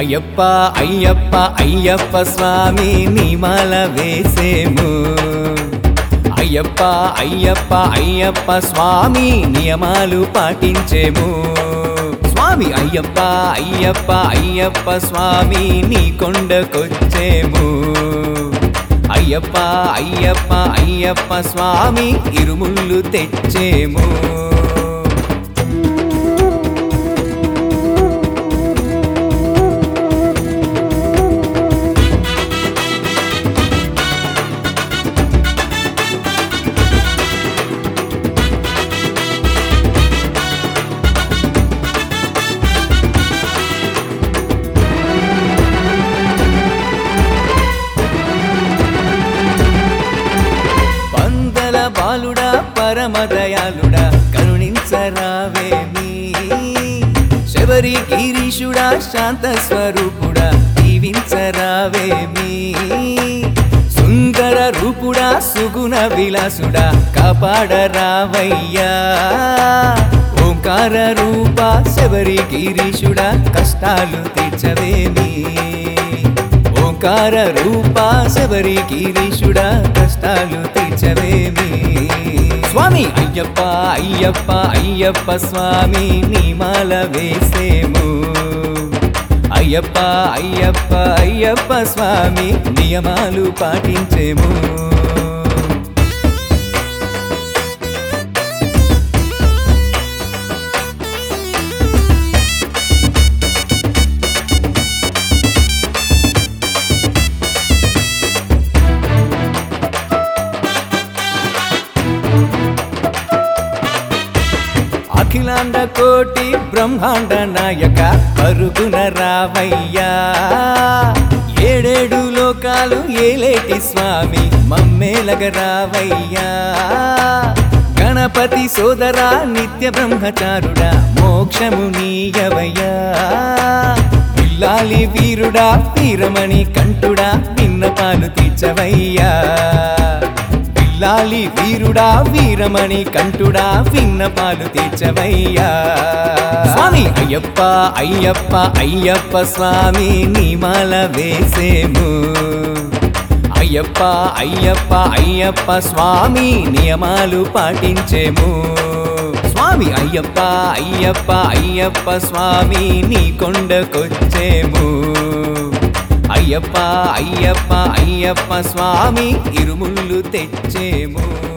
అయ్యప్ప అయ్యప్ప అయ్యప్ప స్వామి నిమాల వేసేము అయ్యప్ప అయ్యప్ప అయ్యప్ప స్వామి నియమాలు పాటించేము స్వామి అయ్యప్ప అయ్యప్ప అయ్యప్ప స్వామి నీ కొండకొచ్చేము అయ్యప్ప అయ్యప్ప అయ్యప్ప స్వామి ఇరుముళ్ళు తెచ్చేము పందల బాలుడా పరమదయాలుడా కరుణించరావేమి శబరి గిరీషుడా శాంత స్వరూపుడా దీవించరావేమి సుందర రూపుడా సుగుణ విలాసుడా కాపాడరావయ్యా ఓంకార రూప శబరి గిరీషుడా కష్టాలు తీర్చవేమి ఓంకార రూప శబరి గిరీషుడా కష్టాలు తీర్చవేమి స్వామి అయ్యప్ప అయ్యప్ప అయ్యప్ప స్వామి నిమాల వేసేము అయ్యప్ప అయ్యప్ప అయ్యప్ప స్వామి నియమాలు పాటించేము అఖిలాండ కోటి బ్రహ్మాండ నాయక పరుగున రావయ్యా ఏడేడు లోకాలు ఏలేటి స్వామి మమ్మేలగ రావయ్యా గణపతి సోదరా నిత్య బ్రహ్మచారుడా మోక్షము నీయవయ్యా పిల్లాలి వీరుడా వీరమణి కంటుడా విన్నపాలు తీర్చవయ్యా పిల్లాలి వీరుడా వీరమణి కంటుడా విన్నపాలు తీర్చవయ్యా స్వామి అయ్యప్ప అయ్యప్ప అయ్యప్ప స్వామి నిమాల వేసేము అయ్యప్ప అయ్యప్ప అయ్యప్ప స్వామి నియమాలు పాటించేము స్వామి అయ్యప్ప అయ్యప్ప అయ్యప్ప స్వామి నీ కొండకొచ్చేము అయ్యప్ప అయ్యప్ప అయ్యప్ప స్వామి ఇరుముళ్ళు తెచ్చేము